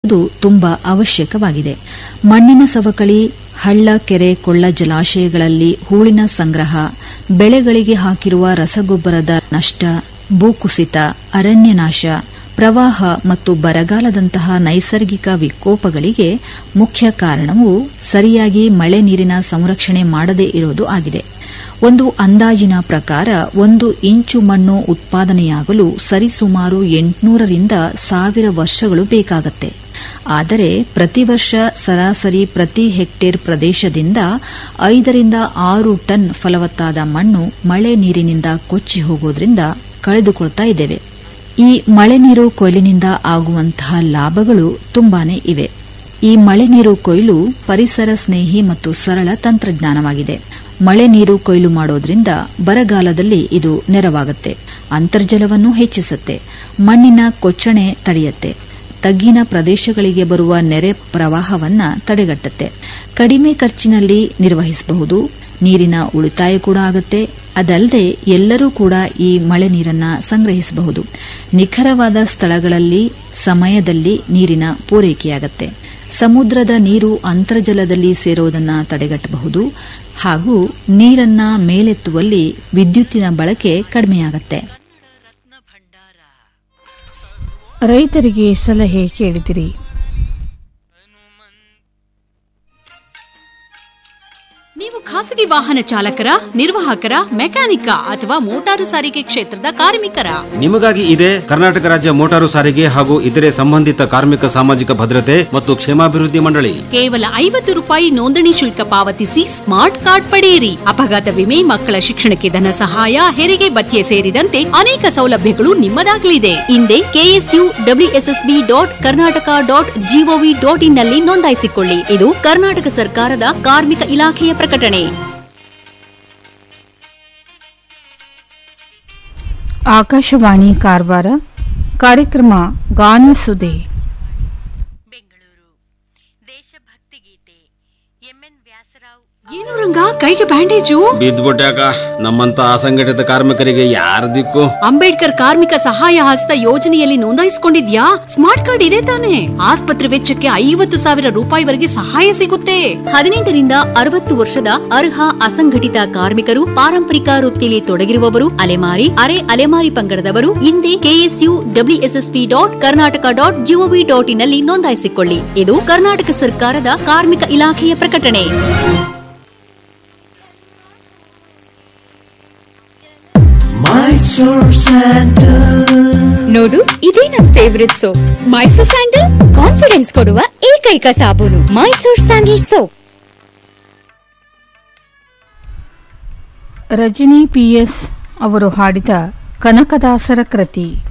ಇದು ತುಂಬಾ ಅವಶ್ಯಕವಾಗಿದೆ ಮಣ್ಣಿನ ಸವಕಳಿ ಹಳ್ಳ ಕೆರೆ ಕೊಳ್ಳ ಜಲಾಶಯಗಳಲ್ಲಿ ಹೂಳಿನ ಸಂಗ್ರಹ ಬೆಳೆಗಳಿಗೆ ಹಾಕಿರುವ ರಸಗೊಬ್ಬರದ ನಷ್ಟ ಭೂಕುಸಿತ ಅರಣ್ಯನಾಶ ಪ್ರವಾಹ ಮತ್ತು ಬರಗಾಲದಂತಹ ನೈಸರ್ಗಿಕ ವಿಕೋಪಗಳಿಗೆ ಮುಖ್ಯ ಕಾರಣವು ಸರಿಯಾಗಿ ಮಳೆ ನೀರಿನ ಸಂರಕ್ಷಣೆ ಮಾಡದೇ ಇರೋದು ಆಗಿದೆ ಒಂದು ಅಂದಾಜಿನ ಪ್ರಕಾರ ಒಂದು ಇಂಚು ಮಣ್ಣು ಉತ್ಪಾದನೆಯಾಗಲು ಸರಿಸುಮಾರು ಎಂಟುನೂರರಿಂದ ಸಾವಿರ ವರ್ಷಗಳು ಬೇಕಾಗತ್ತೆ ಆದರೆ ಪ್ರತಿ ವರ್ಷ ಸರಾಸರಿ ಪ್ರತಿ ಹೆಕ್ಟೇರ್ ಪ್ರದೇಶದಿಂದ ಐದರಿಂದ ಆರು ಟನ್ ಫಲವತ್ತಾದ ಮಣ್ಣು ಮಳೆ ನೀರಿನಿಂದ ಕೊಚ್ಚಿ ಹೋಗೋದ್ರಿಂದ ಕಳೆದುಕೊಳ್ತಾ ಇದ್ದೇವೆ ಈ ಮಳೆ ನೀರು ಕೊಯ್ಲಿನಿಂದ ಆಗುವಂತಹ ಲಾಭಗಳು ತುಂಬಾನೇ ಇವೆ ಈ ಮಳೆ ನೀರು ಕೊಯ್ಲು ಪರಿಸರ ಸ್ನೇಹಿ ಮತ್ತು ಸರಳ ತಂತ್ರಜ್ಞಾನವಾಗಿದೆ ಮಳೆ ನೀರು ಕೊಯ್ಲು ಮಾಡೋದ್ರಿಂದ ಬರಗಾಲದಲ್ಲಿ ಇದು ನೆರವಾಗುತ್ತೆ ಅಂತರ್ಜಲವನ್ನು ಹೆಚ್ಚಿಸುತ್ತೆ ಮಣ್ಣಿನ ಕೊಚ್ಚಣೆ ತಡೆಯುತ್ತೆ ತಗ್ಗಿನ ಪ್ರದೇಶಗಳಿಗೆ ಬರುವ ನೆರೆ ಪ್ರವಾಹವನ್ನ ತಡೆಗಟ್ಟುತ್ತೆ ಕಡಿಮೆ ಖರ್ಚಿನಲ್ಲಿ ನಿರ್ವಹಿಸಬಹುದು ನೀರಿನ ಉಳಿತಾಯ ಕೂಡ ಆಗುತ್ತೆ ಅದಲ್ಲದೆ ಎಲ್ಲರೂ ಕೂಡ ಈ ಮಳೆ ನೀರನ್ನ ಸಂಗ್ರಹಿಸಬಹುದು ನಿಖರವಾದ ಸ್ಥಳಗಳಲ್ಲಿ ಸಮಯದಲ್ಲಿ ನೀರಿನ ಪೂರೈಕೆಯಾಗತ್ತೆ ಸಮುದ್ರದ ನೀರು ಅಂತರ್ಜಲದಲ್ಲಿ ಸೇರೋದನ್ನ ತಡೆಗಟ್ಟಬಹುದು ಹಾಗೂ ನೀರನ್ನ ಮೇಲೆತ್ತುವಲ್ಲಿ ವಿದ್ಯುತ್ತಿನ ಬಳಕೆ ಕಡಿಮೆಯಾಗತ್ತೆ ರೈತರಿಗೆ ಸಲಹೆ ಕೇಳಿದಿರಿ ನೀವು ಖಾಸಗಿ ವಾಹನ ಚಾಲಕರ ನಿರ್ವಾಹಕರ ಮೆಕ್ಯಾನಿಕ ಅಥವಾ ಮೋಟಾರು ಸಾರಿಗೆ ಕ್ಷೇತ್ರದ ಕಾರ್ಮಿಕರ ನಿಮಗಾಗಿ ಇದೆ ಕರ್ನಾಟಕ ರಾಜ್ಯ ಮೋಟಾರು ಸಾರಿಗೆ ಹಾಗೂ ಇತರೆ ಸಂಬಂಧಿತ ಕಾರ್ಮಿಕ ಸಾಮಾಜಿಕ ಭದ್ರತೆ ಮತ್ತು ಕ್ಷೇಮಾಭಿವೃದ್ಧಿ ಮಂಡಳಿ ಕೇವಲ ಐವತ್ತು ರೂಪಾಯಿ ನೋಂದಣಿ ಶುಲ್ಕ ಪಾವತಿಸಿ ಸ್ಮಾರ್ಟ್ ಕಾರ್ಡ್ ಪಡೆಯಿರಿ ಅಪಘಾತ ವಿಮೆ ಮಕ್ಕಳ ಶಿಕ್ಷಣಕ್ಕೆ ಧನ ಸಹಾಯ ಹೆರಿಗೆ ಭತ್ಯೆ ಸೇರಿದಂತೆ ಅನೇಕ ಸೌಲಭ್ಯಗಳು ನಿಮ್ಮದಾಗಲಿದೆ ಹಿಂದೆ KSU WSSB dot Karnataka dot GOV dot in ನಲ್ಲಿ ನೋಂದಾಯಿಸಿಕೊಳ್ಳಿ ಇದು ಕರ್ನಾಟಕ ಸರ್ಕಾರದ ಕಾರ್ಮಿಕ ಇಲಾಖೆಯ ಪ್ರಕಟಣೆ ಆಕಾಶವಾಣಿ ಕಾರವಾರ ಕಾರ್ಯಕ್ರಮ ಗಾನ ಸುದೆ ಏನು ರಂಗ ಕೈಗೆ ಬ್ಯಾಂಡೇಜು ಬಿದ್ದ್ಬಿಟ್ಯಾಕ ನಮ್ಮಂತ ಅಸಂಘಟಿತ ಕಾರ್ಮಿಕರಿಗೆ ಯಾರ ದಿಕ್ಕು ಅಂಬೇಡ್ಕರ್ ಕಾರ್ಮಿಕ ಸಹಾಯ ಹಸ್ತ ಯೋಜನೆಯಲ್ಲಿ ನೋಂದಾಯಿಸಿಕೊಂಡಿದ್ಯಾ ಸ್ಮಾರ್ಟ್ ಕಾರ್ಡ್ ಇದೆ ತಾನೆ ಆಸ್ಪತ್ರೆ ವೆಚ್ಚಕ್ಕೆ ಐವತ್ತು ಸಾವಿರ ರೂಪಾಯಿವರೆಗೆ ಸಹಾಯ ಸಿಗುತ್ತೆ ಹದಿನೆಂಟರಿಂದ ಅರವತ್ತು ವರ್ಷದ ಅರ್ಹ ಅಸಂಘಟಿತ ಕಾರ್ಮಿಕರು ಪಾರಂಪರಿಕ ವೃತ್ತಿಯಲ್ಲಿ ತೊಡಗಿರುವವರು ಅಲೆಮಾರಿ ಅರೆ ಅಲೆಮಾರಿ ಪಂಗಡದವರು ಹಿಂದೆ KSU WSSP dot Karnataka dot GOV dot in ನಲ್ಲಿ ನೋಂದಾಯಿಸಿಕೊಳ್ಳಿ ಇದು ಕರ್ನಾಟಕ ಸರ್ಕಾರದ ಕಾರ್ಮಿಕ ಇಲಾಖೆಯ ಪ್ರಕಟಣೆ ನೋಡು ಇದೇ ನನ್ favourite soap Mysore sandal confidence ಕೊಡುವ ಏಕೈಕ ಸಾಬೂನು Mysore sandal soap Rajani P S ಅವರು ಹಾಡಿದ ಕನಕದಾಸರ ಕೃತಿ